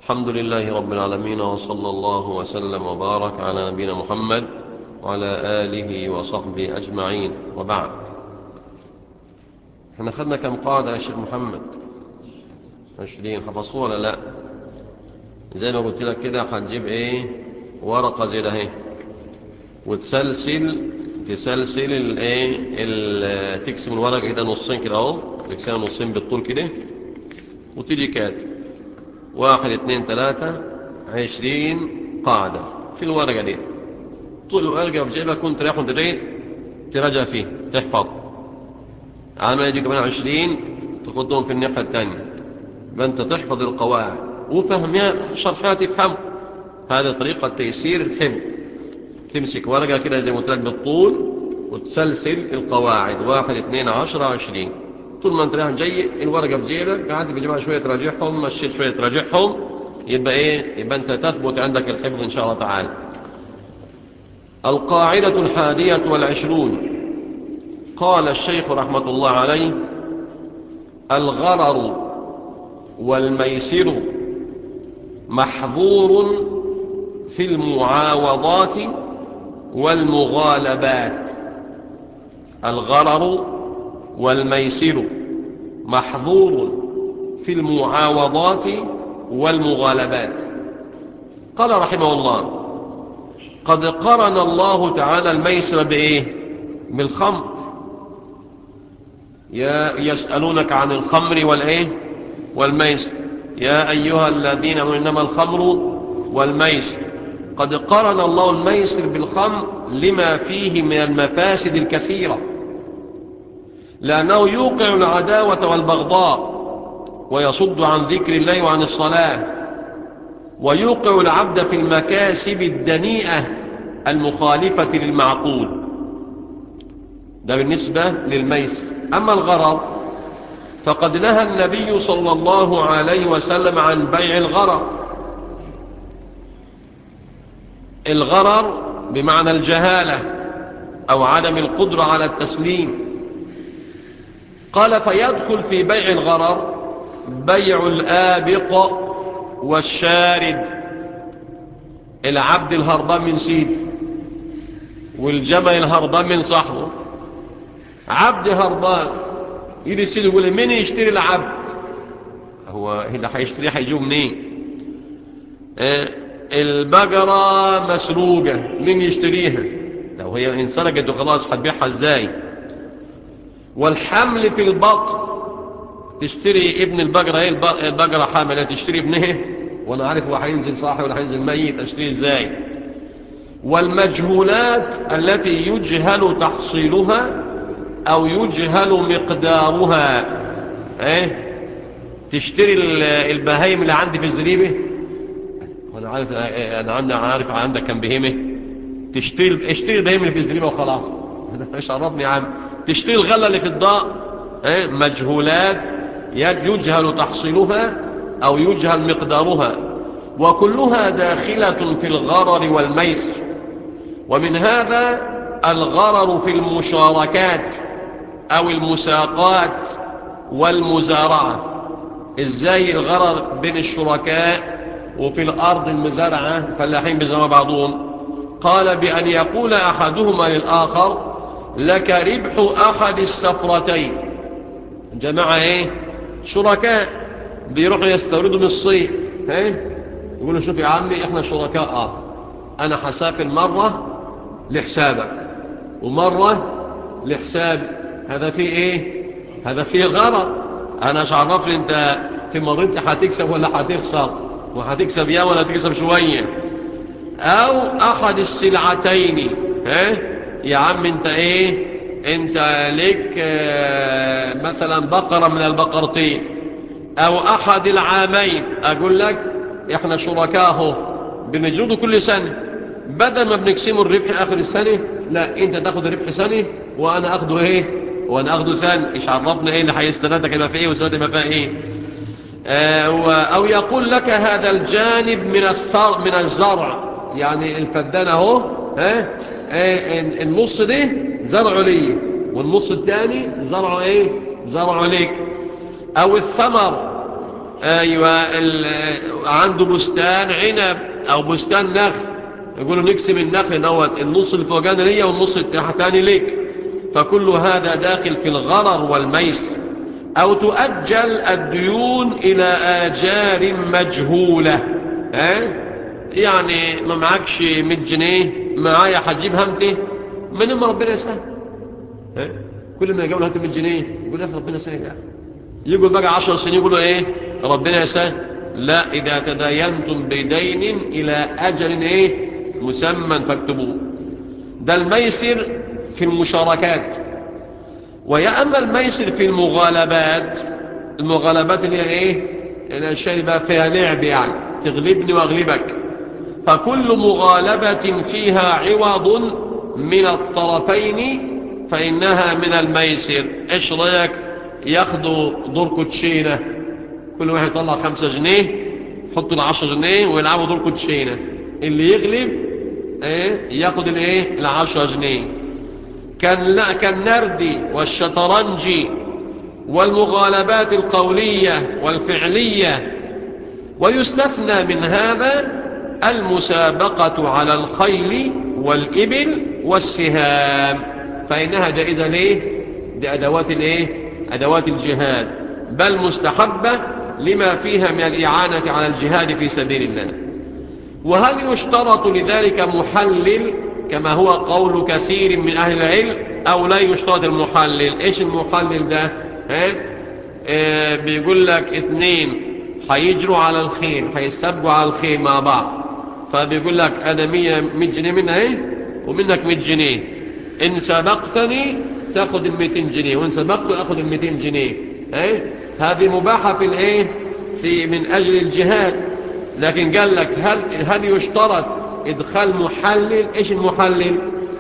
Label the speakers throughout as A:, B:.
A: الحمد لله رب العالمين وصلى الله وسلم وبارك على نبينا محمد وعلى آله وصحبه أجمعين وبعد احنا خدنا كم قاعدة يا شيخ محمد عشرين حفظوها ولا لا زي ما قلت لك كده هتجيب ايه ورقة زي ده اهي وتسلسل تسلسل الايه تقسم الورقة كده نصين كده اهو تقسمها نصين بالطول كده وتيجي كاتب واحد اتنين تلاتة عشرين قاعدة في الورقة دي طول الورقة بجيبها كنت رايح وانت جاي تراجع فيه تحفظ على ما يجي كمان عشرين تاخدهم في الناحية الثانية يبقى انت تحفظ القواعد وفهمها شرحها تفهم هذا طريقة تيسير الحفظ تمسك ورقة كده زي ما قلت لك بالطول وتسلسل القواعد واحد اثنين عشرة عشرين طول ما انت رايح جاي الورقة بجيبك قاعد بجماعة شوية تراجعهم مشيت شوية تراجعهم يبقى ايه يبقى انت تثبت عندك الحفظ ان شاء الله تعالى القاعدة الحادية والعشرون قال الشيخ رحمة الله عليه الغرر والميسر محظور في المعاوضات والمغالبات الغرر والميسر محظور في المعاوضات والمغالبات قال رحمه الله قد قرن الله تعالى الميسر بإيه بالخمر يا يسألونك عن الخمر والإيه والميسر يا أيها الذين إنما الخمر والميسر قد قرن الله الميسر بالخمر لما فيه من المفاسد الكثيرة لأنه يوقع العداوة والبغضاء ويصد عن ذكر الله وعن الصلاة ويوقع العبد في المكاسب الدنيئة المخالفة للمعقول ده بالنسبة للميسر أما الغرر فقد نهى النبي صلى الله عليه وسلم عن بيع الغرر الغرر بمعنى الجهالة أو عدم القدرة على التسليم قال فيدخل في بيع الغرر بيع الآبق والشارد العبد الهربان من سيده والجمل الهربان من صاحبه عبد هربان يجي سيده يقول مين يشتري العبد هو اللي هيشتريه هيجيبه منين آه البقرة مسروقة مين يشتريها لو هي انسرقت وخلاص هتبيعها ازاي والحمل في البطن تشتري ابن البقرة ايه البقرة حاملة تشتري ابنها وانا عارف هو هينزل صاحي ولا هينزل ميت اشتري ازاي والمجهولات التي يجهل تحصيلها او يجهل مقدارها ايه تشتري البهايم اللي عندي في الزريبة وانا عارف انا عندي عارف عندك كم بهيمة تشتري اشتري البهايم اللي في الزريبة وخلاص ايش عرفني يا عم تشتري الغلة اللي في الضاء ايه مجهولات يجهل تحصيلها او يجهل مقدارها وكلها داخلة في الغرر والميسر ومن هذا الغرر في المشاركات او المساقات والمزارعة ازاي الغرر بين الشركاء وفي الارض المزارعة فلاحين بزرع بعضهم قال بان يقول احدهما للاخر لك ربح احد السفرتين جماعة ايه شركاء بيروحوا يستوردوا من الصين ايه يقولوا شوف يا عمي احنا شركاء اه انا حسافر مرة لحسابك ومرة لحسابي هذا فيه ايه هذا فيه غرض انا مش عرفني انت في مرتي هتكسب ولا هتخسر وهتكسب يا ولا تكسب شوية او احد السلعتين ها يا عم انت ايه انت لك اه مثلا بقرة من البقرتين او احد العامين اقول لك احنا شركاء بنجرده كل سنة بدل ما بنقسمه الربح اخر السنة لا انت تاخد الربح سنة وانا اخده ايه وانا اخده سنة ايش عرفنا ايه اللي هيستندك يبقى فيه وسنة يبقى فيها ايه اه او يقول لك هذا الجانب من الثر من الزرع يعني الفدان اهو ها اه النص ده زرعه ليه والنص الثاني زرعه ايه زرعه ليك او الثمر ايوه ال- عنده بستان عنب او بستان نخل يقولوا نقسم النخل دوت النص الفوقاني ليا والنص التحتاني ليك فكل هذا داخل في الغرر والميسر او تؤجل الديون الى اجال مجهوله ها يعني ما معكش 100 جنيه معايا هتجيب همتي من ما ربنا يسهل ها؟ كل ما يجاوب هات 100 جنيه يقول يا اخي ربنا يسهل يا اخي يقول بقى 10 سنين يقولوا ايه ربنا يسهل لا اذا تداينتم بدين الى اجل ايه مسمى فاكتبوه ده الميسر في المشاركات ويأما الميسر في المغالبات المغالبات اللي هي ايه الاشياء اللي بقى فيها لعب يعني تغلبني واغلبك فكل مغالبة فيها عوض من الطرفين فإنها من الميسر ايش رأيك ياخدوا دور كوتشينة كل واحد يطلع خمسة جنيه يحطوا العشرة جنيه ويلعبوا دور كوتشينة اللي يغلب ايه ياخد الايه العشرة جنيه كان لا كالنردي والشطرنجي والمغالبات القولية والفعلية ويستثنى من هذا المسابقة على الخيل والإبل والسهام فإنها جائزة ليه دي أدوات الإيه أدوات الجهاد بل مستحبة لما فيها من الإعانة على الجهاد في سبيل الله وهل يشترط لذلك محلل كما هو قول كثير من أهل العلم أو لا يشترط المحلل إيش المحلل ده ها؟ آه بيقول لك اتنين هيجروا على الخيل هيسبقوا على الخيل مع بعض فبيقول لك أنا مية مية جنيه منها ايه ومنك مية جنيه إن سبقتني تاخد الميتين جنيه وإن سبقت أخذ الميتين جنيه ايه هذه مباحة في الايه في من أجل الجهاد لكن قال لك هل, هل يشترط إدخال محلل إيش المحلل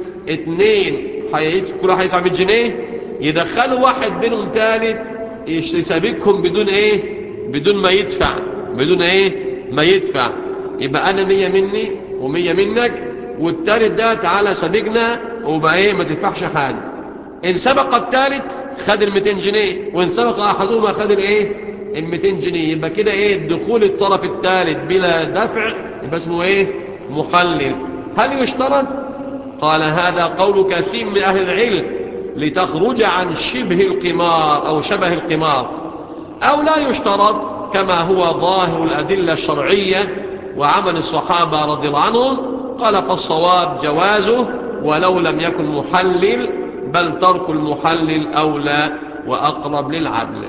A: اتنين حيدفع كل واحد يدفع 100 جنيه يدخلوا واحد بينهم ثالث يسابقهم بدون ايه بدون ما يدفع بدون ايه ما يدفع يبقى انا مية مني ومية منك والتالت ده تعالى سابقنا وبقى ايه ما تدفعش حاجه ان سبق التالت خد ال 200 جنيه وان سبق احدهما خد الايه ال 200 جنيه يبقى كده ايه دخول الطرف الثالث بلا دفع يبقى اسمه ايه محلل هل يشترط قال هذا قول كثير من اهل العلم لتخرج عن شبه القمار او شبه القمار او لا يشترط كما هو ظاهر الادله الشرعيه وعمل الصحابه رضي الله عنهم قال فالصواب جوازه ولو لم يكن محلل بل ترك المحلل أولى وأقرب للعدل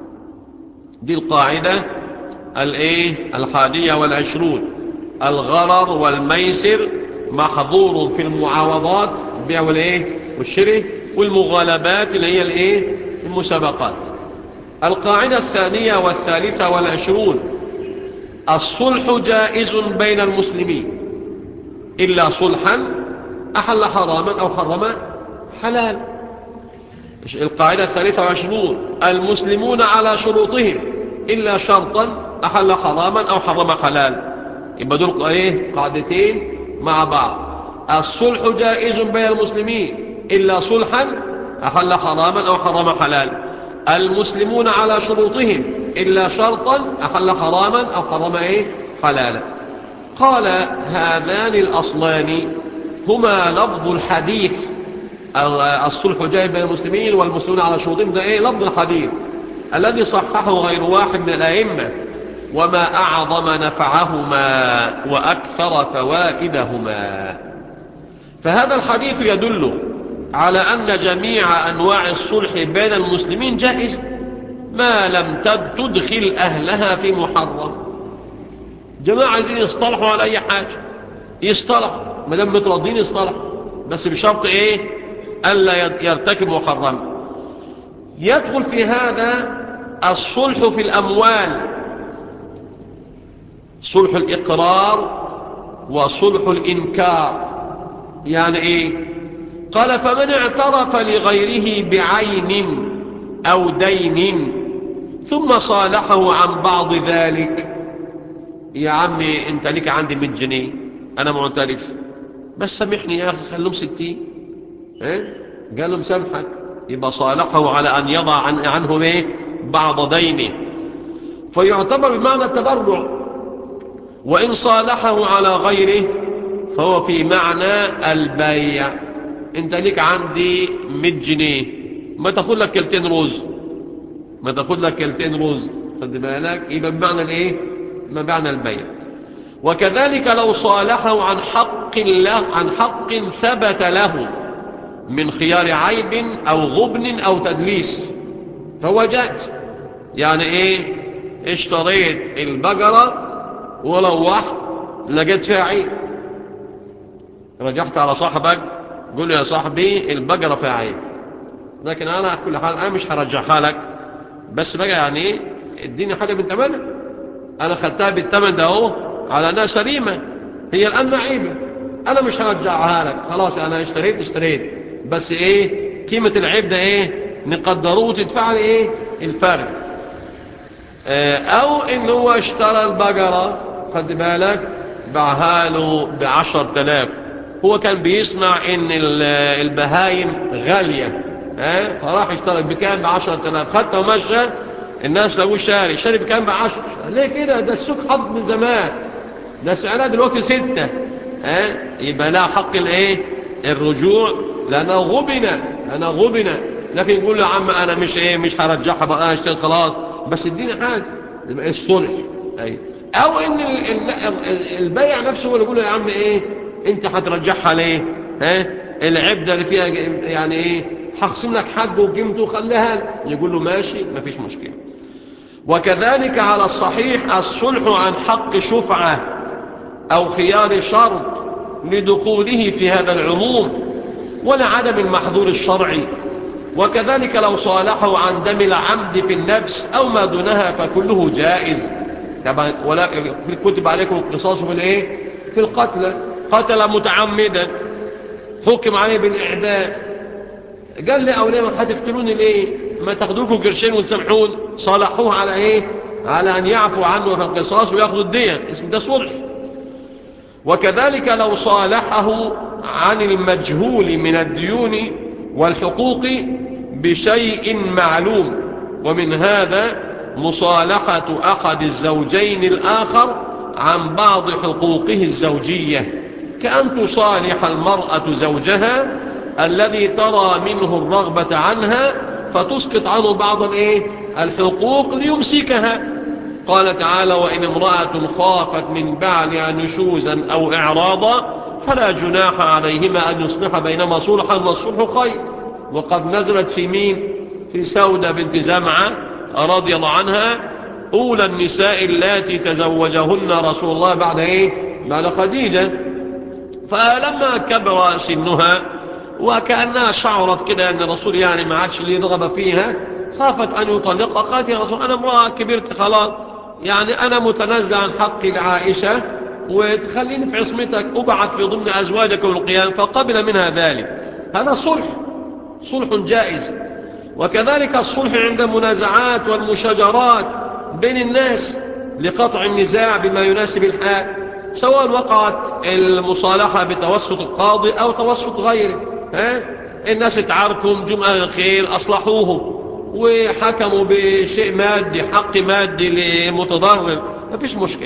A: دي القاعدة الايه الحادية والعشرون الغرر والميسر محظور في المعاوضات البيع والايه والشراء والمغالبات اللي هي الايه المسابقات القاعدة الثانية والثالثة والعشرون الصلح جائز بين المسلمين إلا صلحا أحل حراما أو حرم حلال القاعدة الثالثة وعشرون المسلمون على شروطهم إلا شرطا أحل حراما أو حرم حلال يبقى دول ايه قاعدتين مع بعض الصلح جائز بين المسلمين إلا صلحا أحل حراما أو حرم حلال المسلمون على شروطهم إلا شرطا أحل حراما أو حرم إيه حلالا قال هذان الأصلان هما لفظ الحديث الصلح جائز بين المسلمين والمسلمون على شروطهم ده ايه لفظ الحديث الذي صححه غير واحد من الأئمة وما أعظم نفعهما وأكثر فوائدهما فهذا الحديث يدل على أن جميع أنواع الصلح بين المسلمين جائز ما لم تدخل أهلها في محرم جماعة عايزين يصطلحوا على أي حاجة يصطلحوا ما دام متراضين يصطلحوا بس بشرط إيه ألا يرتكب محرم يدخل في هذا الصلح في الأموال صلح الإقرار وصلح الإنكار يعني إيه قال فمن اعترف لغيره بعين أو دين ثم صالحه عن بعض ذلك يا عمي انت ليك عندي 100 جنيه انا معترف بس سامحني يا اخي خلهم 60 ايه قال له مسامحك يبقى صالحه على ان يضع عن عنه ايه بعض دينه فيعتبر بمعنى التبرع وإن صالحه على غيره فهو في معنى البيع انت ليك عندي 100 جنيه ما تاخد لك كلتين روز ما تاخد لك كلتين روز خد بالك يبقى بمعنى الايه بمعنى البيع وكذلك لو صالحه عن حق له عن حق ثبت له من خيار عيب او غبن او تدليس فهو جائز يعني ايه اشتريت البقرة ولوحت لقيت فيها عيب رجعت على صاحبك قول له يا صاحبي البقرة فيها عيب لكن انا كل حال انا مش هرجعها لك بس بقى يعني اديني حاجة من تمنها انا خدتها بالتمن ده اهو على انها سليمة هي الان معيبة انا مش هرجعها لك خلاص انا اشتريت اشتريت بس ايه قيمة العيب ده ايه نقدروه وتدفع لي ايه الفرق اه او ان هو اشترى البقرة خد بالك باعها له بعشر تلاف هو كان بيسمع ان البهايم غالية اه فراح اشترى بكام بعشر تلاف خدته ومشى الناس لقوه شاري شاري بكام بعشر ليه كده ده السوق حط من زمان ده سعرها دلوقتي ستة اه يبقى لا حق الايه الرجوع لأنه غبنا أنا غبنا لكن يقول له يا عم أنا مش إيه مش هرجعها بقى أنا اشتريت خلاص بس اديني حاجة يبقى الصلح أي أو إن البيع نفسه هو اللي يقول له يا عم إيه أنت هترجعها ليه ها العبدة اللي فيها يعني إيه هقسم لك حقه وقيمته خليها يقول له ماشي ما فيش مشكلة وكذلك على الصحيح الصلح عن حق شفعة أو خيار شرط لدخوله في هذا العموم ولعدم المحظور الشرعي وكذلك لو صالحه عن دم العمد في النفس أو ما دونها فكله جائز طبعا ولا كتب عليكم القصاص في الايه في القتل قتل متعمدا حكم عليه بالإعداء قال لي أوليه ما هتقتلوني ليه ما تاخدوكوا قرشين وتسامحون صالحوه على ايه على أن يعفو عنه في القصاص وياخذوا الدية اسم ده صلح وكذلك لو صالحه عن المجهول من الديون والحقوق بشيء معلوم ومن هذا مصالحة أحد الزوجين الآخر عن بعض حقوقه الزوجية كأن تصالح المرأة زوجها الذي ترى منه الرغبة عنها فتسقط عنه بعض الايه الحقوق ليمسكها قال تعالى وإن امرأة خافت من بعلها نشوزا أو إعراضا فلا جناح عليهما أن يصلح بينما صلحا والصلح خير وقد نزلت في مين في سودة بنت زمعة رضي الله عنها أولى النساء التي تزوجهن رسول الله بعد إيه بعد خديجة فلما كبر سنها وكأنها شعرت كده أن الرسول يعني ما عادش لي رغبة فيها خافت أن يطلقها قالت يا رسول أنا امرأة كبرت خلاص يعني أنا متنزع عن حق لعائشة وتخليني في عصمتك أبعث في ضمن أزواجك والقيام فقبل منها ذلك هذا صلح صلح جائز وكذلك الصلح عند المنازعات والمشاجرات بين الناس لقطع النزاع بما يناسب الحال سواء وقعت المصالحة بتوسط القاضي أو توسط غيره ها؟ الناس اتعاركم جمعة الخير أصلحوهم وحكموا بشيء مادي حق مادي لمتضرر ما فيش مشكلة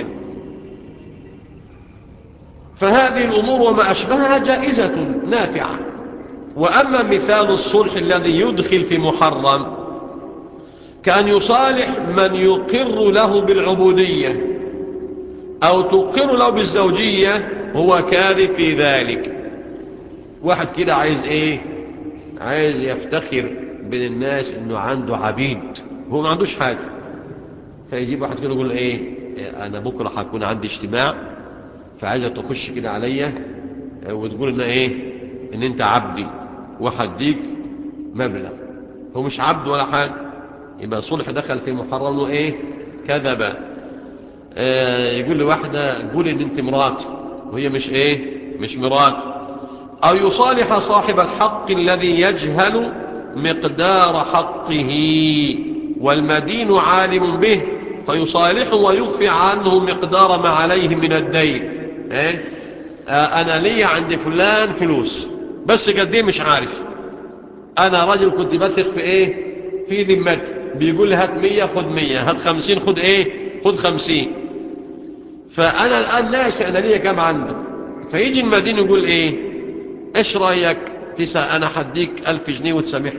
A: فهذه الأمور وما أشبهها جائزة نافعة وأما مثال الصلح الذي يدخل في محرم كأن يصالح من يقر له بالعبودية أو تقر له بالزوجية هو كاذب في ذلك واحد كده عايز ايه عايز يفتخر بين الناس انه عنده عبيد هو ما عندوش حاجة فيجيب واحد كده يقول ايه انا بكرة هكون عندي اجتماع فعايزة تخش كده عليا وتقول ان ايه ان انت عبدي وهديك مبلغ هو مش عبد ولا حاجة يبقى صلح دخل في محرم وايه كذب آه يقول لواحدة قول ان انت مراتي وهي مش ايه مش مراتي او يصالح صاحب الحق الذي يجهل مقدار حقه والمدين عالم به فيصالحه ويخفي عنه مقدار ما عليه من الدين إيه؟ آه انا لي عند فلان فلوس بس قد ايه مش عارف انا رجل كنت بثق في ايه في ذمتي بيقول لي هات مية خد مية هات خمسين خد ايه خد خمسين فأنا الآن ناسي أنا ليا كام عندك فيجي المدين يقول ايه ايش رأيك تسا أنا حديك ألف جنيه وتسامحني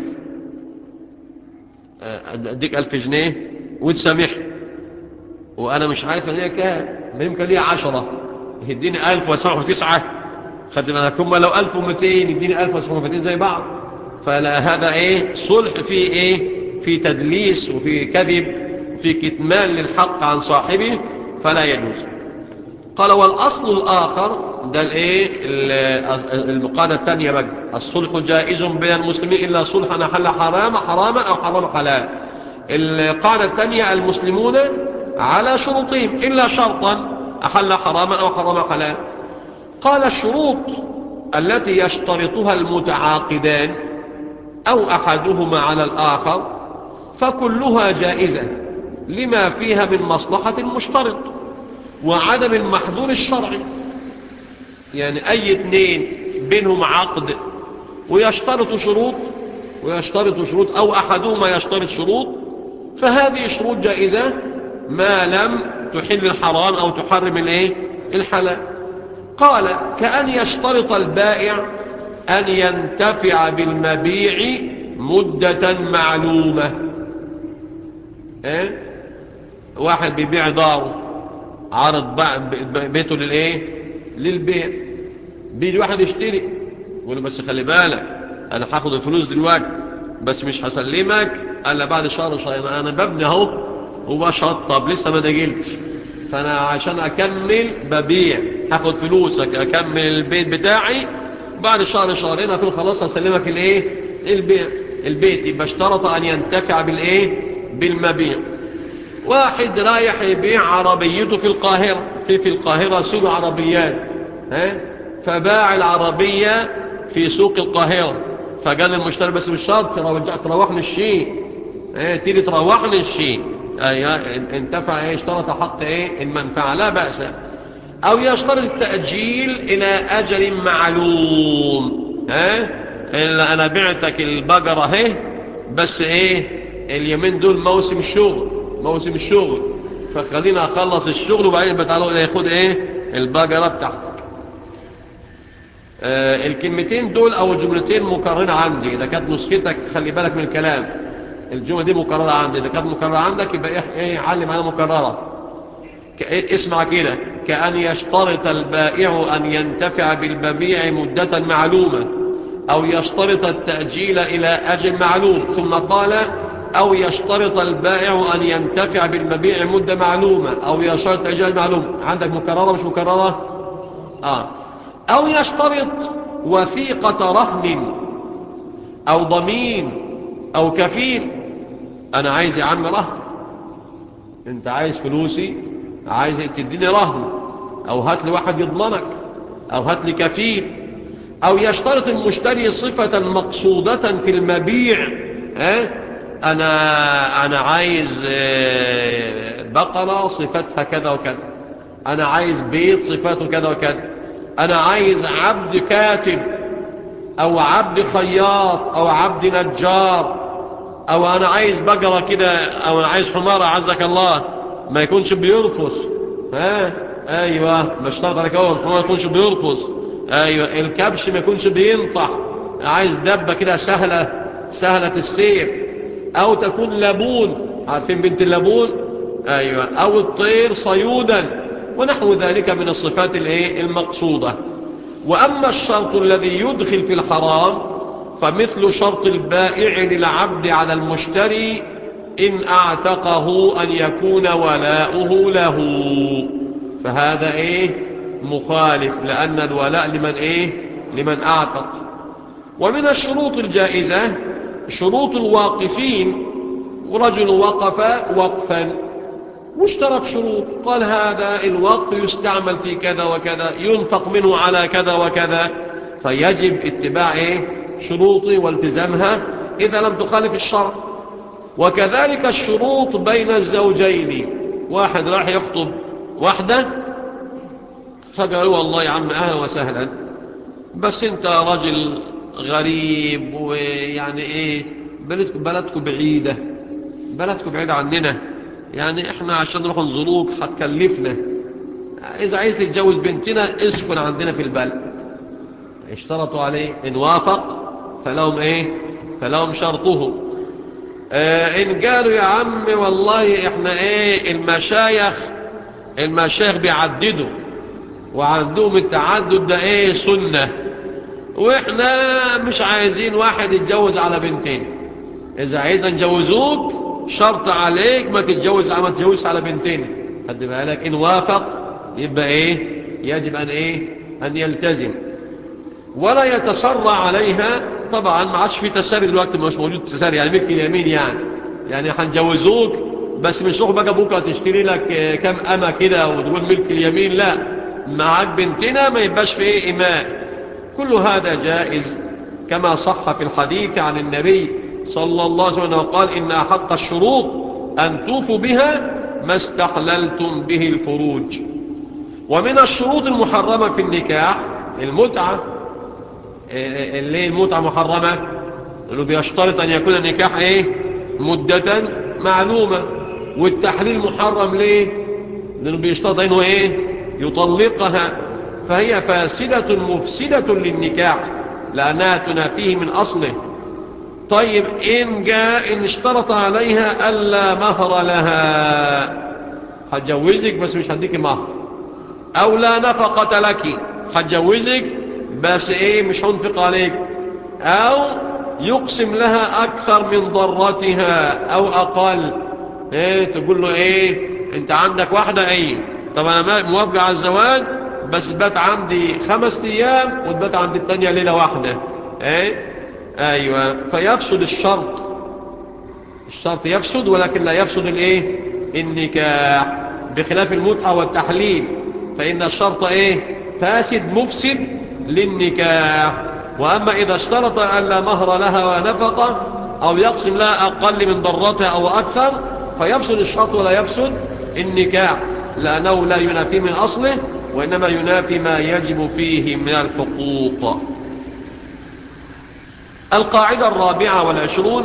A: أديك ألف جنيه وتسامحني وأنا مش عارف أنا ليا كام ما يمكن ليا عشرة يديني ألف وسامحه تسعة خد بالك هم لو ألف ومتين يديني ألف وسامحه ومتين زي بعض فلا هذا ايه صلح فيه ايه في تدليس وفي كذب وفي كتمان للحق عن صاحبه فلا يجوز قال والأصل الآخر ده الايه المقالة الثانية بقى الصلح جائز بين المسلمين إلا صلحا حل حرام حراما أو حرام حلال القاعدة الثانية المسلمون على شروطهم إلا شرطا أحل حراما أو حرام حلال قال الشروط التي يشترطها المتعاقدان أو أحدهما على الآخر فكلها جائزة لما فيها من مصلحة مشترط وعدم المحظور الشرعي يعني أي اثنين بينهم عقد ويشترط شروط ويشترط شروط أو أحدهما يشترط شروط فهذه شروط جائزة ما لم تحل الحرام أو تحرم الايه الحلال قال كأن يشترط البائع أن ينتفع بالمبيع مدة معلومة إيه؟ واحد بيبيع داره عرض بيته للايه للبيع بيجي واحد يشتري يقول له بس خلي بالك انا هاخد الفلوس دلوقتي بس مش هسلمك الا بعد شهر شهرين انا ببني اهو وبشطب لسه ما نجلتش فانا عشان اكمل ببيع هاخد فلوسك اكمل البيت بتاعي بعد شهر شهرين هتقول خلاص هسلمك الايه البيع البيت يبقى اشترط ان ينتفع بالايه بالمبيع واحد رايح يبيع عربيته في القاهرة في في القاهرة سوق عربيات ها فباع العربية في سوق القاهرة فقال المشتري بس مش شرط تروحني الشيء اه تيجي تروحني الشيء ايوه انتفع ايه اشترط حق ايه المنفعة لا بأس او يشترط التأجيل الى اجل معلوم ها الا انا بعتك البقرة اهي بس ايه اليومين دول موسم الشغل موسم الشغل فخلينا اخلص الشغل وبعدين بتعالوا ياخد ايه البقرة بتاعتك آه الكلمتين دول او الجملتين مكررة عندي اذا كانت نسختك خلي بالك من الكلام الجملة دي مكررة عندي اذا كانت مكررة عندك يبقى ايه, إيه علم على مكررة اسمع كده كأن يشترط البائع أن ينتفع بالببيع مدة معلومة أو يشترط التأجيل إلى أجل معلوم ثم قال أو يشترط البائع أن ينتفع بالمبيع مدة معلومة أو يشترط أجل معلوم عندك مكررة مش مكررة آه. أو يشترط وثيقة رهن أو ضمين أو كفيل أنا عايز يا عم رهن أنت عايز فلوسي عايز تديني رهن أو هات لي واحد يضمنك أو هات لي كفيل أو يشترط المشتري صفة مقصودة في المبيع أه؟ أنا, أنا عايز بقرة صفتها كذا وكذا أنا عايز بيت صفاته كذا وكذا أنا عايز عبد كاتب أو عبد خياط أو عبد نجار أو أنا عايز بقرة كده أو أنا عايز حمارة عزك الله ما يكونش بيرفص ها أيوة بشترط عليك أول الحمار ما يكونش بيرفص أيوة الكبش ما يكونش بينطح عايز دبة كده سهلة سهلة السير أو تكون لبون عارفين بنت اللبون أيوة أو الطير صيودا ونحو ذلك من الصفات الايه المقصودة وأما الشرط الذي يدخل في الحرام فمثل شرط البائع للعبد على المشتري إن أعتقه أن يكون ولاؤه له فهذا إيه مخالف لأن الولاء لمن إيه لمن أعتق ومن الشروط الجائزة شروط الواقفين ورجل وقف وقفا واشترط شروط قال هذا الوقف يستعمل في كذا وكذا ينفق منه على كذا وكذا فيجب اتباع إيه؟ شروطه والتزامها إذا لم تخالف الشرط وكذلك الشروط بين الزوجين واحد راح يخطب واحدة فقالوا والله يا عم أهلا وسهلا بس انت رجل غريب ويعني ايه بلدكم, بلدكم بعيدة بلدكم بعيد عننا يعني احنا عشان نروح نزوروك هتكلفنا اذا عايز تتجوز بنتنا اسكن عندنا في البلد اشترطوا عليه ان وافق فلهم ايه فلهم شرطه اه ان قالوا يا عم والله احنا ايه المشايخ المشايخ بيعددوا وعندهم التعدد ده ايه سنة واحنا مش عايزين واحد يتجوز على بنتين اذا عايزنا نجوزوك شرط عليك ما تتجوز ما تتجوز على بنتين خد بالك ان وافق يبقى ايه يجب ان ايه ان يلتزم ولا يتسرع عليها طبعا ما عادش في تسري دلوقتي مش موجود تسري يعني ملك اليمين يعني يعني هنجوزوك بس مش روح بقى بكره تشتري لك كام اما كده وتقول ملك اليمين لا معاك بنتنا ما يبقاش في ايه اماء كل هذا جائز كما صح في الحديث عن النبي صلى الله عليه وسلم قال إن أحق الشروط أن توفوا بها ما استحللتم به الفروج ومن الشروط المحرمة في النكاح المتعة اللي المتعة محرمة انه بيشترط أن يكون النكاح إيه مدة معلومة والتحليل محرم ليه لأنه بيشترط أنه إيه يطلقها فهي فاسدة مفسدة للنكاح لأنها تنافيه من أصله طيب إن جاء إن اشترط عليها ألا مهر لها هتجوزك بس مش هديك مهر أو لا نفقة لك هتجوزك بس إيه مش هنفق عليك أو يقسم لها أكثر من ضرتها أو أقل إيه تقول له إيه أنت عندك واحدة إيه طب أنا موافقة على الزواج بس تبات عندي خمس أيام وتبات عند التانية ليلة واحدة إيه أيوة فيفسد الشرط الشرط يفسد ولكن لا يفسد الايه النكاح بخلاف المتعة والتحليل فإن الشرط ايه فاسد مفسد للنكاح وأما إذا اشترط أن لا مهر لها ونفقة أو يقسم لها أقل من ضرتها أو أكثر فيفسد الشرط ولا يفسد النكاح لأنه لا ينافي من أصله وإنما ينافي ما يجب فيه من الحقوق القاعدة الرابعة والعشرون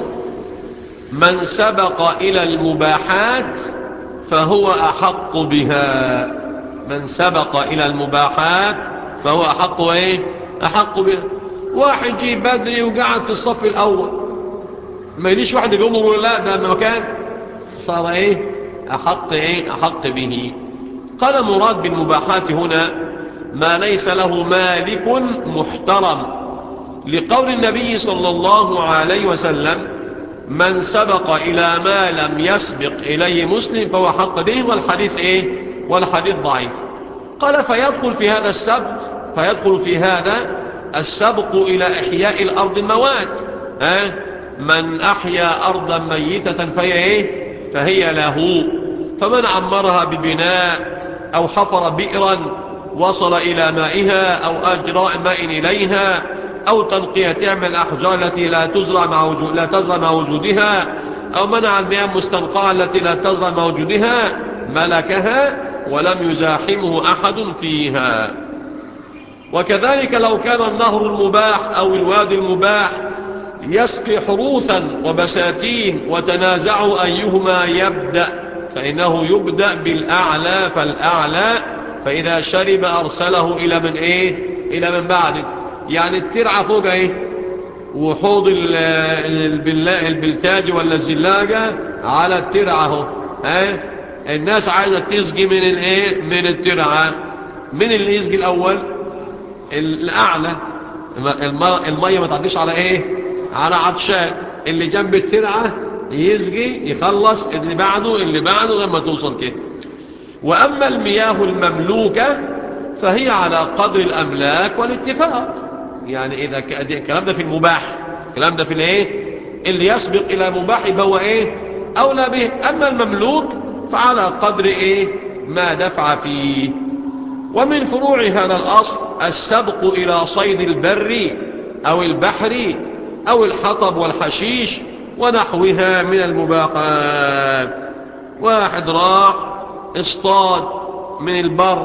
A: من سبق إلى المباحات فهو أحق بها من سبق إلى المباحات فهو أحق إيه أحق بها واحد جي بدري وقعد في الصف الأول ما يليش واحد يقوم ويقول لا ده مكان صار إيه أحق إيه أحق به قال مراد بالمباحات هنا ما ليس له مالك محترم لقول النبي صلى الله عليه وسلم من سبق إلى ما لم يسبق إليه مسلم فهو حق به والحديث إيه والحديث ضعيف قال فيدخل في هذا السبق فيدخل في هذا السبق إلى إحياء الأرض الموات ها من أحيا أرضا ميتة فهي إيه فهي له فمن عمرها ببناء أو حفر بئرا وصل إلى مائها أو أجراء ماء إليها أو تنقية تعمل الأحجار التي لا تزرع مع وجود لا تزرع مع وجودها أو منع المياه المستنقعة التي لا تزرع مع وجودها ملكها ولم يزاحمه أحد فيها وكذلك لو كان النهر المباح أو الوادي المباح يسقي حروثا وبساتين وتنازعوا أيهما يبدأ فإنه يبدأ بالأعلى فالأعلى فإذا شرب أرسله إلى من إيه إلى من بعد يعني الترعة فوق إيه وحوض البلتاج ولا الزلاجة على الترعة اهو ها الناس عايزة تسقي من الايه من الترعة من اللي يسقي الاول الاعلى المية ما تعديش على ايه على عطشان اللي جنب الترعة يسقي يخلص اللي بعده اللي بعده لما توصل كده واما المياه المملوكة فهي على قدر الاملاك والاتفاق يعني اذا الكلام ده في المباح الكلام ده في الايه اللي يسبق الى مباح هو ايه اولى به اما المملوك فعلى قدر ايه ما دفع فيه ومن فروع هذا الاصل السبق الى صيد البر او البحر او الحطب والحشيش ونحوها من المباحات واحد راح اصطاد من البر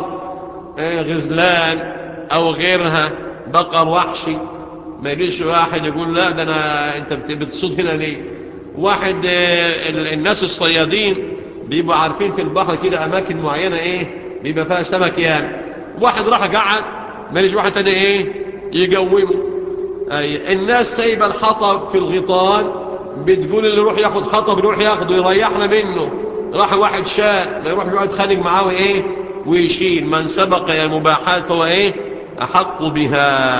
A: غزلان او غيرها بقر وحشي ما يجيش واحد يقول لا ده انا انت بتصود هنا ليه واحد الناس الصيادين بيبقوا عارفين في البحر كده أماكن معينة إيه بيبقى فيها سمك يام واحد راح قعد ماليش واحد تاني إيه يجومه أي الناس سايبه الحطب في الغيطان بتقول اللي يروح ياخد حطب يروح ياخده يريحنا منه راح واحد شاء ما يروح يقعد خانق معاه ايه ويشيل من سبق يا المباحات فهو ايه احق بها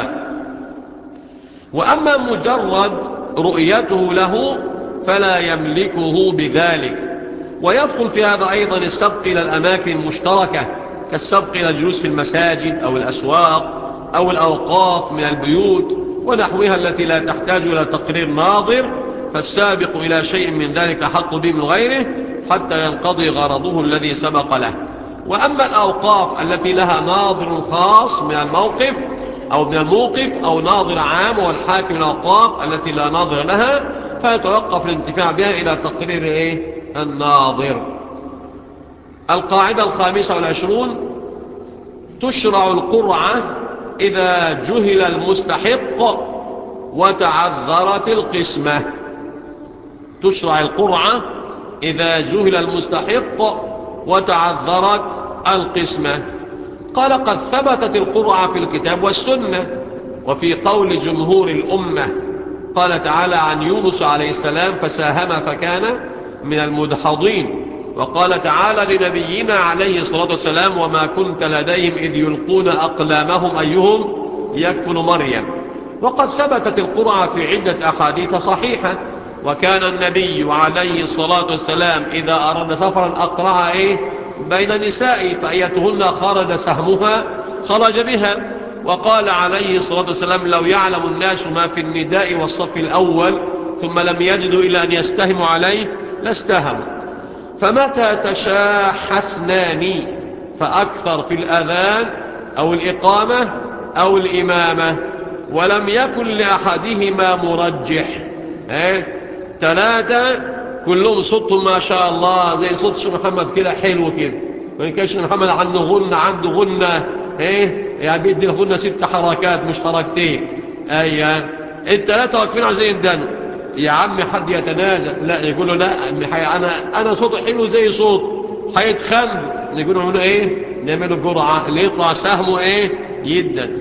A: واما مجرد رؤيته له فلا يملكه بذلك ويدخل في هذا ايضا السبق الى الاماكن المشتركه كالسبق الى الجلوس في المساجد او الاسواق او الاوقاف من البيوت ونحوها التي لا تحتاج إلى تقرير ناظر فالسابق إلى شيء من ذلك حق به من غيره حتى ينقضي غرضه الذي سبق له وأما الأوقاف التي لها ناظر خاص من الموقف أو من الموقف أو ناظر عام والحاكم الأوقاف التي لا ناظر لها فيتوقف الانتفاع بها إلى تقرير إيه؟ الناظر القاعدة الخامسة والعشرون تشرع القرعة إذا جهل المستحق وتعذرت القسمة تشرع القرعة إذا جهل المستحق وتعذرت القسمة قال قد ثبتت القرعة في الكتاب والسنة وفي قول جمهور الأمة قال تعالى عن يونس عليه السلام فساهم فكان من المدحضين وقال تعالى لنبينا عليه الصلاة والسلام وما كنت لديهم إذ يلقون أقلامهم أيهم يكفل مريم وقد ثبتت القرعة في عدة أحاديث صحيحة وكان النبي عليه الصلاة والسلام إذا أراد سفرا أقرع إيه بين نسائه فأيتهن خرج سهمها خرج بها وقال عليه الصلاة والسلام لو يعلم الناس ما في النداء والصف الأول ثم لم يجدوا إلا أن يستهموا عليه لاستهموا فمتى تشاح اثنان فأكثر في الأذان أو الإقامة أو الإمامة ولم يكن لأحدهما مرجح ايه ثلاثة كلهم صوتهم ما شاء الله زي صوت شيخ محمد كده حلو كده وإن كان شيخ محمد عنده غنة عنده غنة ايه يعني بيدي الغنة ست حركات مش حركتين ايه الثلاثة واقفين عايزين يندنوا يا عم حد يتنازل لا يقولوا لا انا انا صوتي حلو زي صوت هيتخانقوا يقولوا عملوا ايه نعملوا جرعه اللي يطلع سهمه ايه يدد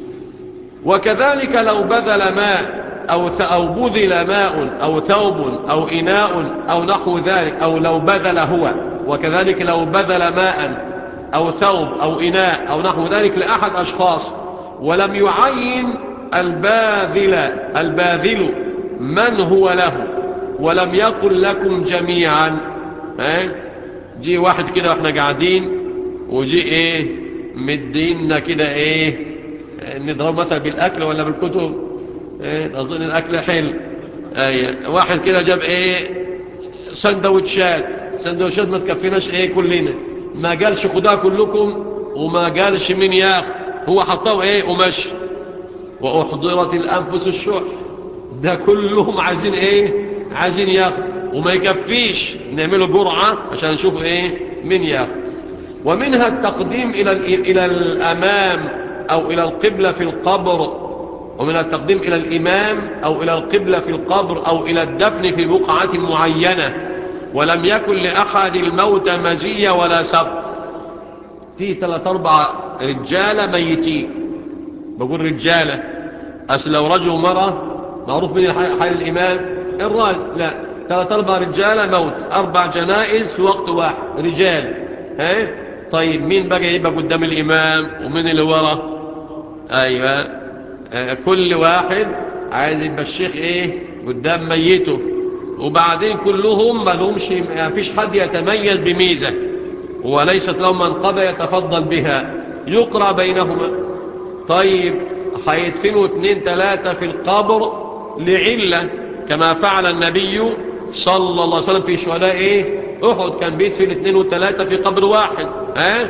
A: وكذلك لو بذل ماء أو, أو بذل ماء أو ثوب أو إناء أو نحو ذلك أو لو بذل هو وكذلك لو بذل ماء أو ثوب أو إناء أو نحو ذلك لأحد أشخاص ولم يعين الباذل الباذل من هو له ولم يقل لكم جميعا اه؟ جي واحد كده واحنا قاعدين وجي ايه مديننا كده ايه نضرب مثلا بالاكل ولا بالكتب ايه اظن الاكل حلو ايه واحد كده جاب ايه سندوتشات سندوتشات ما تكفيناش ايه كلنا ما قالش خدها كلكم وما قالش مين ياخد هو حطاه ايه ومشي واحضرت الانفس الشح ده كلهم عايزين ايه عايزين ياخد وما يكفيش نعمله جرعة عشان نشوف ايه مين ياخد ومنها التقديم الى الى الامام او الى القبلة في القبر ومن التقديم الى الامام او الى القبلة في القبر او الى الدفن في بقعة معينة ولم يكن لاحد الموت مزية ولا سبق في ثلاث اربع رجالة ميتين بقول رجالة اصل لو رجل ومرأة معروف من حال الإمام الراجل لا ثلاث أربع رجالة موت أربع جنائز في وقت واحد رجال ها طيب مين بقى يبقى قدام الإمام ومين اللي ورا أيوة آه كل واحد عايز يبقى الشيخ إيه قدام ميته وبعدين كلهم ما لهمش ما فيش حد يتميز بميزة وليست لهم منقبة يتفضل بها يقرأ بينهما طيب هيدفنوا اثنين ثلاثة في القبر لعلة كما فعل النبي صلى الله عليه وسلم في شهداء ايه احد كان بيدفن اثنين وثلاثة في قبر واحد ها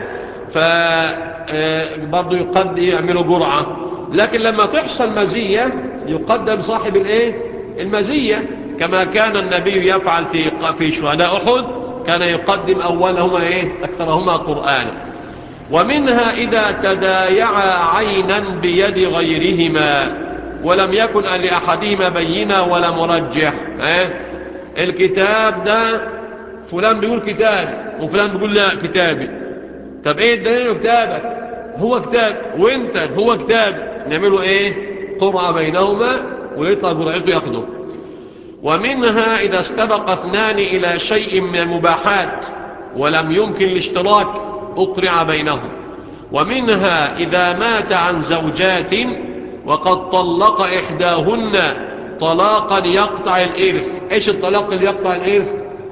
A: فبرضه يقدم يعملوا جرعة لكن لما تحصل مزية يقدم صاحب الايه المزية كما كان النبي يفعل في في شهداء احد كان يقدم اولهما ايه اكثرهما قرآنا ومنها اذا تدايعا عينا بيد غيرهما ولم يكن لأحدهما بينا ولا مرجح اه؟ الكتاب ده فلان بيقول كتابي وفلان بيقول لا كتابي طب ايه الدليل كتابك هو كتاب وانت هو كتاب نعمله ايه قرعة بينهما ويطلع قرعته ياخده ومنها إذا استبق اثنان إلى شيء من المباحات ولم يمكن الاشتراك أقرع بينهم ومنها إذا مات عن زوجات وقد طلق إحداهن طلاقا يقطع الإرث إيش الطلاق اللي يقطع الإرث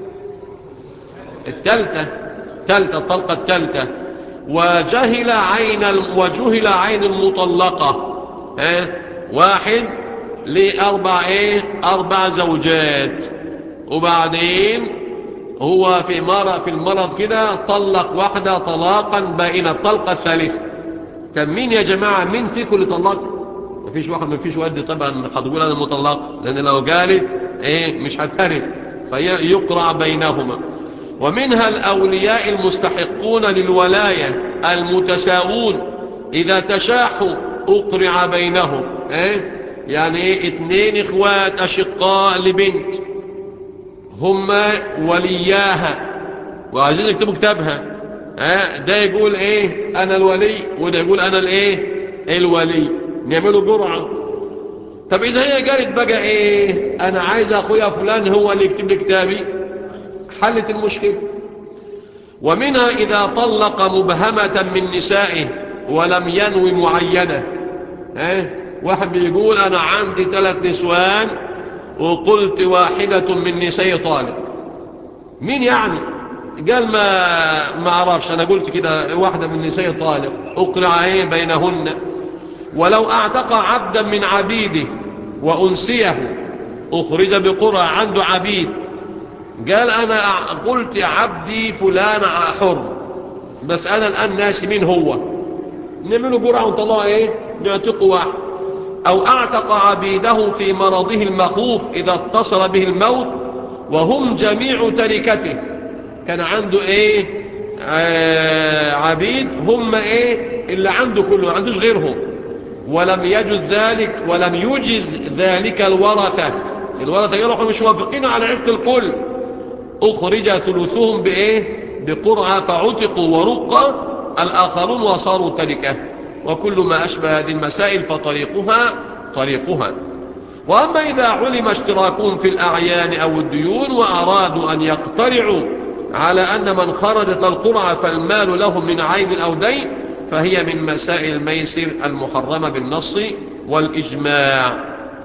A: التالتة تالتة الطلقة التالتة وجهل عين وجهل عين المطلقة اه؟ واحد لأربع ايه أربع زوجات وبعدين هو في مرض في المرض كده طلق واحدة طلاقا بائنا الطلقة الثالثة طب مين يا جماعة مين فيكم اللي طلق مفيش واحد مفيش ود طبعا هتقول انا مطلق لان لو قالت ايه مش هتهرب فيقرع بينهما ومنها الأولياء المستحقون للولاية المتساوون إذا تشاحوا أقرع بينهم إيه؟ يعني إيه اتنين إخوات أشقاء لبنت هما ولياها وعايزين يكتبوا كتابها إيه؟ ده يقول إيه أنا الولي وده يقول أنا الإيه الولي نعمله جرعة طب إذا هي قالت بقى إيه أنا عايز أخويا فلان هو اللي يكتب لي كتابي حلت المشكلة ومنها إذا طلق مبهمة من نسائه ولم ينوي معينة اه؟ واحد بيقول أنا عندي ثلاث نسوان وقلت واحدة من نساء طالب مين يعني قال ما ما اعرفش أنا قلت كده واحدة من نساء طالب أقرع ايه بينهن ولو اعتق عبدا من عبيده وأنسيه أخرج بقرع عنده عبيد قال أنا قلت عبدي فلان حر بس أنا الآن ناسي مين هو نعمله قرعة ونطلعه إيه نعتق واحد أو أعتق عبيده في مرضه المخوف إذا اتصل به الموت وهم جميع تركته كان عنده إيه آه عبيد هم إيه اللي عنده كله ما عندوش غيرهم ولم يجز ذلك ولم يجز ذلك الورثة الورثة يروحوا مش موافقين على عفق الكل أخرج ثلثهم بإيه بقرعة فعتقوا ورق الآخرون وصاروا تركة وكل ما أشبه هذه المسائل فطريقها طريقها وأما إذا علم اشتراكهم في الأعيان أو الديون وأرادوا أن يقترعوا على أن من خرجت القرعة فالمال لهم من عين أو دين فهي من مسائل الميسر المحرمة بالنص والإجماع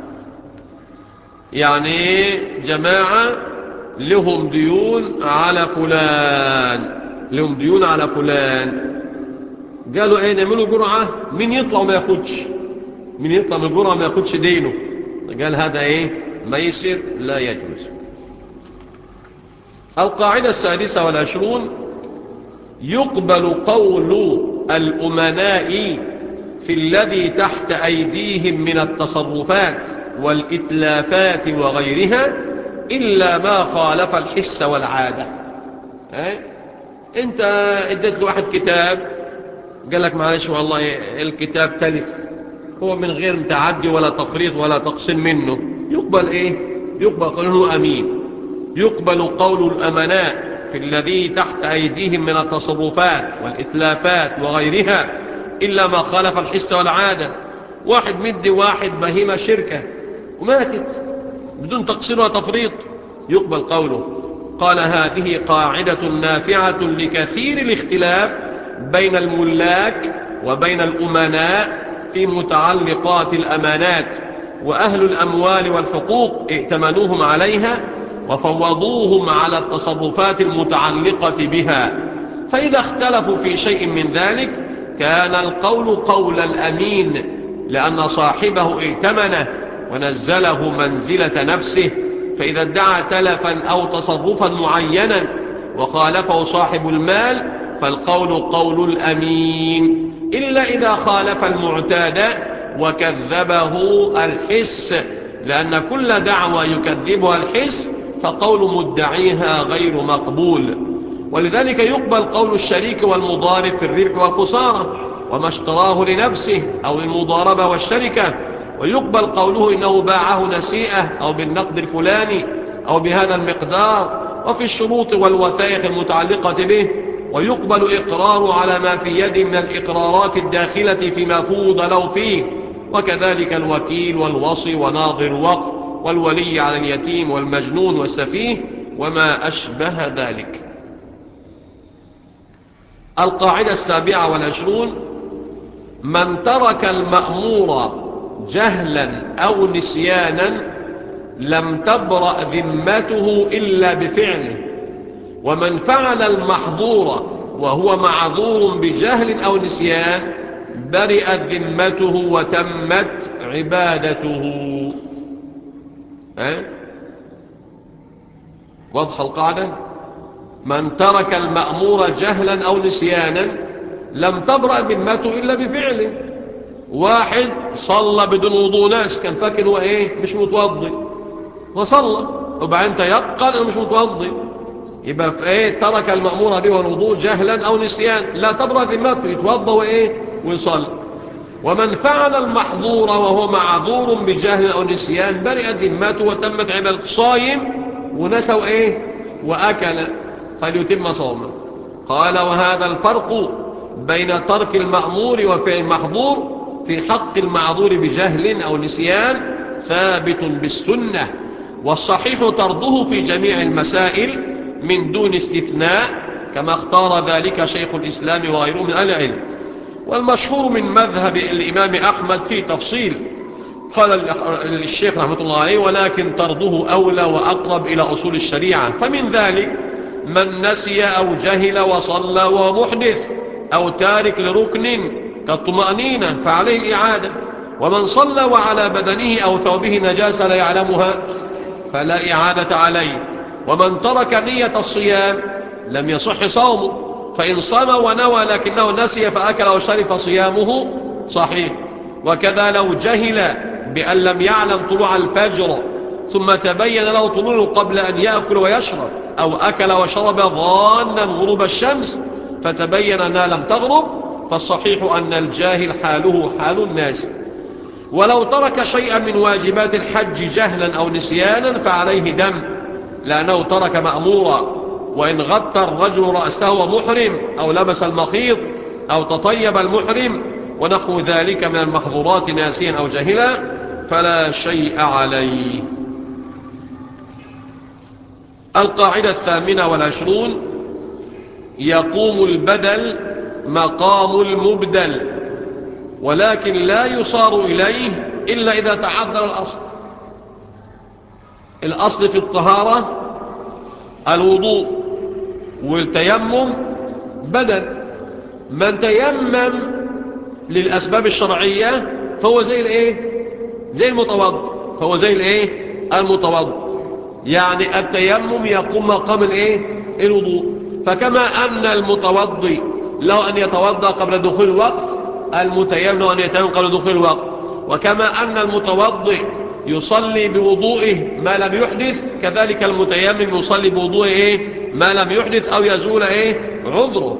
A: يعني جماعة لهم ديون على فلان لهم ديون على فلان قالوا ايه نعملوا جرعة مين يطلع وما ياخدش مين يطلع من الجرعة ما ياخدش دينه قال هذا ايه ميسر لا يجوز القاعدة السادسة والعشرون يقبل قول الأمناء في الذي تحت أيديهم من التصرفات والإتلافات وغيرها إلا ما خالف الحس والعادة اه؟ انت اديت له واحد كتاب قال لك معلش والله الكتاب تلف هو من غير تعدي ولا تفريط ولا تقسيم منه يقبل ايه يقبل قوله امين يقبل قول الامناء في الذي تحت ايديهم من التصرفات والاتلافات وغيرها الا ما خالف الحس والعادة واحد مدي واحد بهيمة شركة وماتت بدون تقصير وتفريط يقبل قوله قال هذه قاعدة نافعة لكثير الاختلاف بين الملاك وبين الأمناء في متعلقات الأمانات وأهل الأموال والحقوق ائتمنوهم عليها وفوضوهم على التصرفات المتعلقة بها فإذا اختلفوا في شيء من ذلك كان القول قول الأمين لأن صاحبه ائتمنه ونزله منزلة نفسه فإذا ادعى تلفا أو تصرفا معينا وخالفه صاحب المال فالقول قول الأمين إلا إذا خالف المعتاد وكذبه الحس لأن كل دعوة يكذبها الحس فقول مدعيها غير مقبول ولذلك يقبل قول الشريك والمضارب في الربح والخسارة وما اشتراه لنفسه أو المضاربة والشركة ويقبل قوله إنه باعه نسيئة أو بالنقد الفلاني أو بهذا المقدار وفي الشروط والوثائق المتعلقة به ويقبل إقرار على ما في يده من الإقرارات الداخلة فيما فوض له فيه وكذلك الوكيل والوصي وناظر الوقف والولي على اليتيم والمجنون والسفيه وما أشبه ذلك القاعدة السابعة والعشرون من ترك المأمور جهلا أو نسيانا لم تبرأ ذمته إلا بفعله ومن فعل المحظور وهو معذور بجهل أو نسيان برئت ذمته وتمت عبادته أه؟ واضح القاعدة من ترك المأمور جهلا أو نسيانا لم تبرأ ذمته إلا بفعله واحد صلى بدون وضوء ناس كان فاكر هو ايه مش متوضي وصلى وبعدين تيقن انه مش متوضي يبقى في ايه ترك المأمور به الوضوء جهلا او نسيان لا تبرأ ذمته يتوضى وايه ويصلي ومن فعل المحظور وهو معذور بجهل او نسيان برئت ذمته وتمت عبادته صايم ونسوا ايه واكل فليتم صومه قال وهذا الفرق بين ترك المأمور وفعل المحظور في حق المعذور بجهل أو نسيان ثابت بالسنة والصحيح طرده في جميع المسائل من دون استثناء كما اختار ذلك شيخ الإسلام وغيره من العلم والمشهور من مذهب الإمام أحمد في تفصيل قال الشيخ رحمة الله عليه ولكن طرده أولى وأقرب إلى أصول الشريعة فمن ذلك من نسي أو جهل وصلى وهو محدث أو تارك لركن كالطمأنينة فعليه الإعادة ومن صلى وعلى بدنه أو ثوبه نجاسة لا يعلمها فلا إعادة عليه ومن ترك نية الصيام لم يصح صومه فإن صام ونوى لكنه نسي فأكل وشرب فصيامه صحيح وكذا لو جهل بأن لم يعلم طلوع الفجر ثم تبين له طلوعه قبل أن يأكل ويشرب أو أكل وشرب ظانا غروب الشمس فتبين أنها لم تغرب فالصحيح أن الجاهل حاله حال الناس ولو ترك شيئا من واجبات الحج جهلا أو نسيانا فعليه دم لأنه ترك مأمورا وإن غطى الرجل رأسه ومحرم أو لبس المخيط أو تطيب المحرم ونحو ذلك من المحظورات ناسيا أو جاهلا فلا شيء عليه القاعدة الثامنة والعشرون يقوم البدل مقام المبدل ولكن لا يصار إليه إلا إذا تعذر الأصل الأصل في الطهارة الوضوء والتيمم بدل من تيمم للأسباب الشرعية فهو زي الايه زي المتوض فهو زي الايه المتوض يعني التيمم يقوم مقام الايه الوضوء فكما أن المتوضي لو أن يتوضا قبل دخول الوقت المتيمم لو أن يتيمم قبل دخول الوقت وكما أن المتوضي يصلي بوضوئه ما لم يحدث كذلك المتيمم يصلي بوضوئه إيه؟ ما لم يحدث أو يزول إيه؟ عذره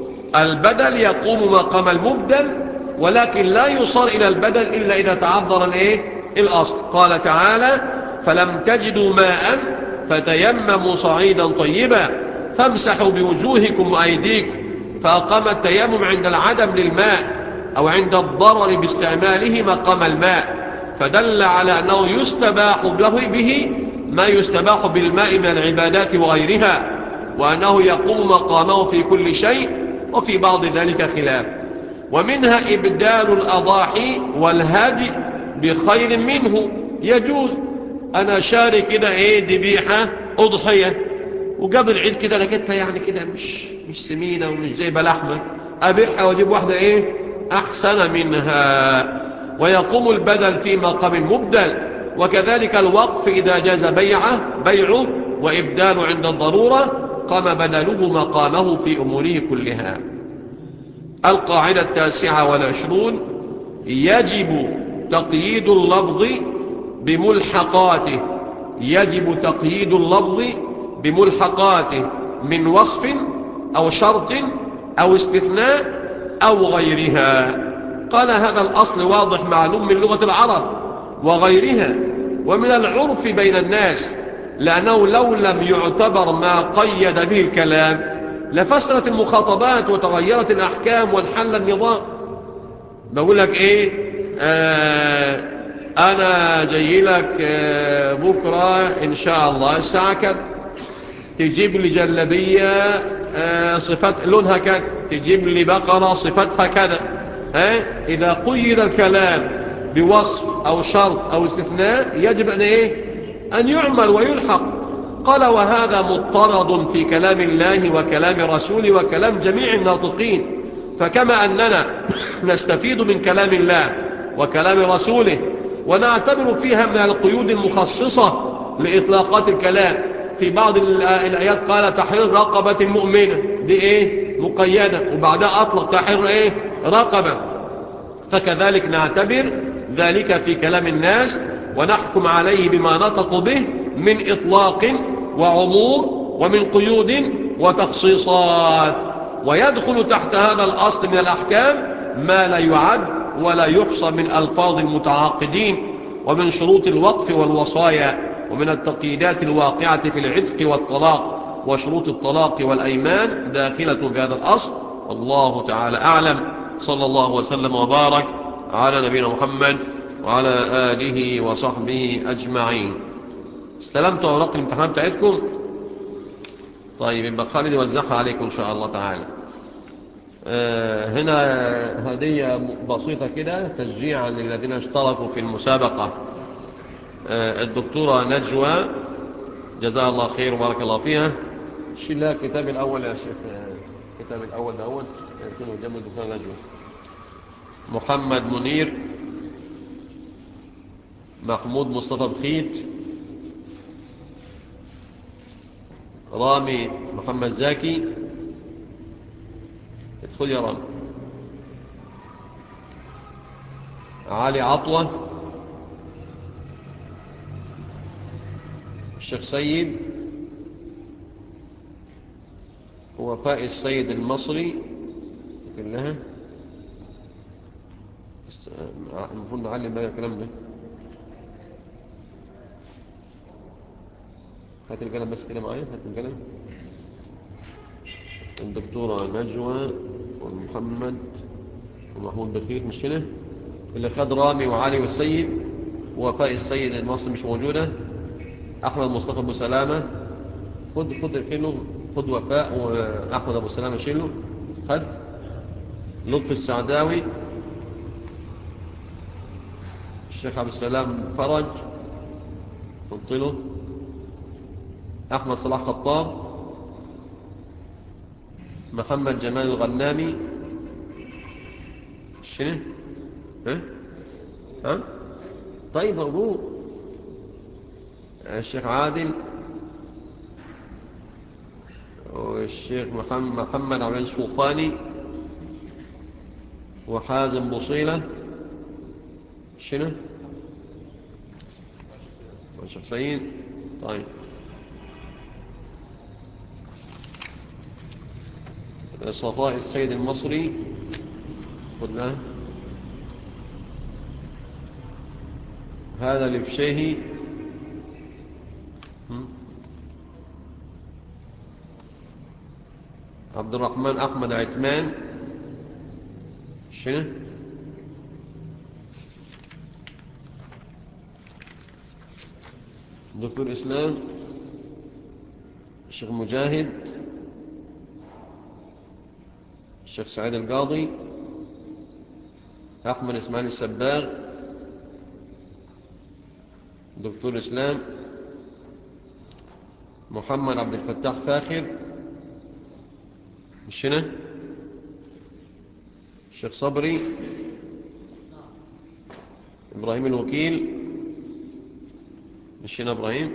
A: البدل يقوم مقام المبدل ولكن لا يصار إلى البدل إلا إذا تعذر الإيه؟ الأصل قال تعالى فلم تجدوا ماء فتيمموا صعيدا طيبا فامسحوا بوجوهكم وأيديكم فأقام التيمم عند العدم للماء أو عند الضرر باستعماله مقام الماء فدل على أنه يستباح له به ما يستباح بالماء من العبادات وغيرها وأنه يقوم مقامه في كل شيء وفي بعض ذلك خلاف ومنها إبدال الأضاحي والهدي بخير منه يجوز أنا شاري كده إيه ذبيحة أضحية وقبل العيد كده لقيتها يعني كده مش مش سمينة ومش جايبة لحمة أبيعها وأجيب واحدة إيه أحسن منها ويقوم البدل في مقام مبدل وكذلك الوقف إذا جاز بيعه بيعه وإبدال عند الضرورة قام بدله مقامه في أموره كلها القاعدة التاسعة والعشرون يجب تقييد اللفظ بملحقاته يجب تقييد اللفظ بملحقاته من وصف أو شرط أو استثناء أو غيرها قال هذا الأصل واضح معلوم من لغة العرب وغيرها ومن العرف بين الناس لأنه لو لم يعتبر ما قيد به الكلام لفسرت المخاطبات وتغيرت الأحكام وانحل النظام بقول لك إيه آه أنا جاي لك آه بكرة إن شاء الله الساعة كذا تجيب لي جلبية آه صفات لونها كذا تجيب لي بقرة صفتها كذا ها إذا قيد الكلام بوصف أو شرط أو استثناء يجب أن إيه أن يعمل ويلحق قال وهذا مضطرد في كلام الله وكلام رسوله وكلام جميع الناطقين فكما أننا نستفيد من كلام الله وكلام رسوله ونعتبر فيها من القيود المخصصة لإطلاقات الكلام في بعض الآيات قال تحرير رقبة مؤمنة دي إيه مقيدة وبعدها أطلق تحرير إيه رقبة فكذلك نعتبر ذلك في كلام الناس ونحكم عليه بما نطق به من إطلاق وعموم ومن قيود وتخصيصات ويدخل تحت هذا الأصل من الأحكام ما لا يعد ولا يحصى من ألفاظ المتعاقدين ومن شروط الوقف والوصايا ومن التقييدات الواقعة في العتق والطلاق وشروط الطلاق والأيمان داخلة في هذا الأصل والله تعالى أعلم صلى الله وسلم وبارك على نبينا محمد وعلى آله وصحبه أجمعين استلمتوا أوراق الامتحان بتاعتكم طيب يبقى خالد يوزعها عليكم إن شاء الله تعالى آه هنا هدية بسيطة كده تشجيعا للذين اشتركوا في المسابقة آه الدكتورة نجوى جزاها الله خير وبارك الله فيها شيل لها الكتاب الأول يا شيخ الكتاب الأول دهوت يكون قدام الدكتورة نجوى محمد منير محمود مصطفى بخيت رامي محمد زاكي ادخل يا رامي علي عطوة الشيخ سيد وفاء السيد المصري كلها المفروض نعلم بقى الكلام ده هات القلم بس كده معايا هات القلم الدكتورة نجوى ومحمد ومحمود بخير مش هنا اللي خد رامي وعلي والسيد وفاء السيد المصري مش موجودة أحمد مصطفى أبو سلامة خد خد كله خد وفاء وأحمد أبو سلامة شيله خد لطف السعداوي الشيخ عبد السلام فرج فضله أحمد صلاح خطاب محمد جمال الغنامي شنو ها ها طيب موجود الشيخ عادل والشيخ محمد محمد عبد العزيز السلطاني وحازم بوصيلة شنو والشيخ سعيد طيب صفاء السيد المصري قلنا هذا لفشيه عبد الرحمن أحمد عتمان شنو دكتور إسلام الشيخ مجاهد الشيخ سعيد القاضي أحمد إسماعيل السباغ دكتور إسلام محمد عبد الفتاح فاخر مش هنا الشيخ صبري إبراهيم الوكيل مش هنا إبراهيم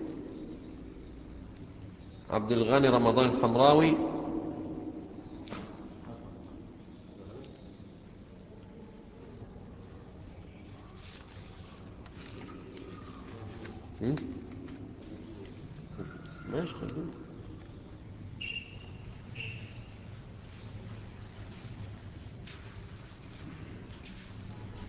A: عبد الغني رمضان الحمراوي ماشي خلوه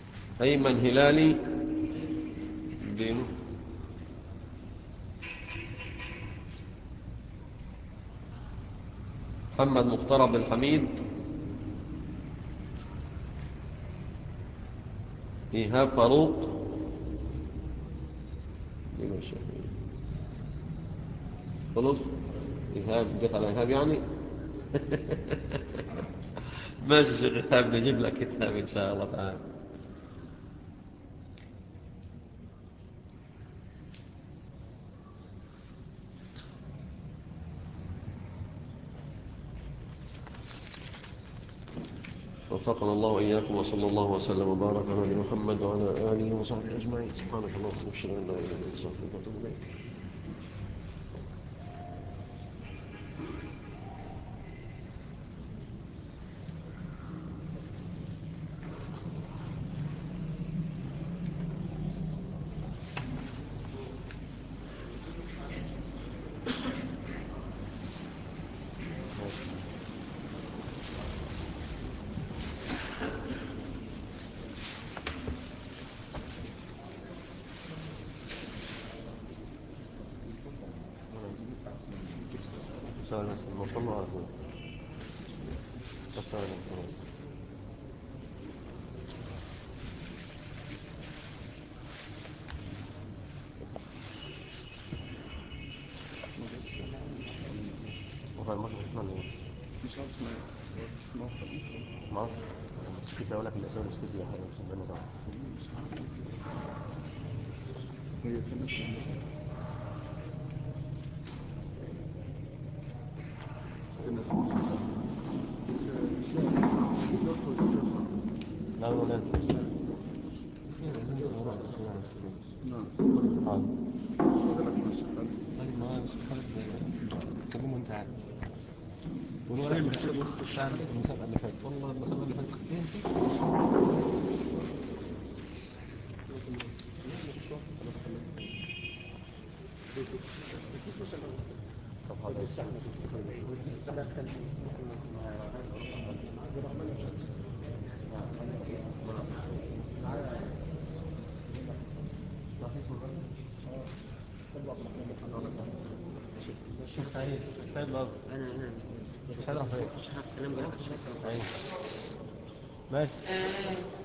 A: أيمن هلالي دينه محمد مختار عبد الحميد إيهاب فاروق دي ماشي خلاص إيهاب جت على إيهاب يعني ماشي يا شيخ إيهاب نجيب لك كتاب إن شاء الله تعالى وفقنا الله وإياكم وصلى الله وسلم وبارك على نبينا محمد وعلى آله وصحبه أجمعين سبحانك اللهم وبحمدك أشهد أن لا إله إلا أنت أستغفرك وأتوب إليك سؤال بس الموصل على طول سؤال خلاص وفي المصر اسمها ايه؟
B: مش عارف اسمها ايه اسمها خبيث
A: ما اعرفش كيف اقول لك الاسئله الاستاذيه حاجه مش عارف طبعا
B: مش عارف هي في ناس خبيثة. في ناس خبيثة.
A: لا ولا
B: نعم
A: اه
B: شغلك مع الشغال.
C: طيب ما مش خالد كلمه انت عارف ولو
B: شايل
C: انا
B: الشغل
C: مش
B: وسط الشغل.
C: عارف المسابقه اللي فاتت والله المسابقه اللي فاتت خدتين
A: طب هذا
C: الشيخ سعيد سعيد الأرض
D: انا انا
C: سعيد رفيق
D: مش عارف سلام قال لك الشيخ
C: ايوه ماشي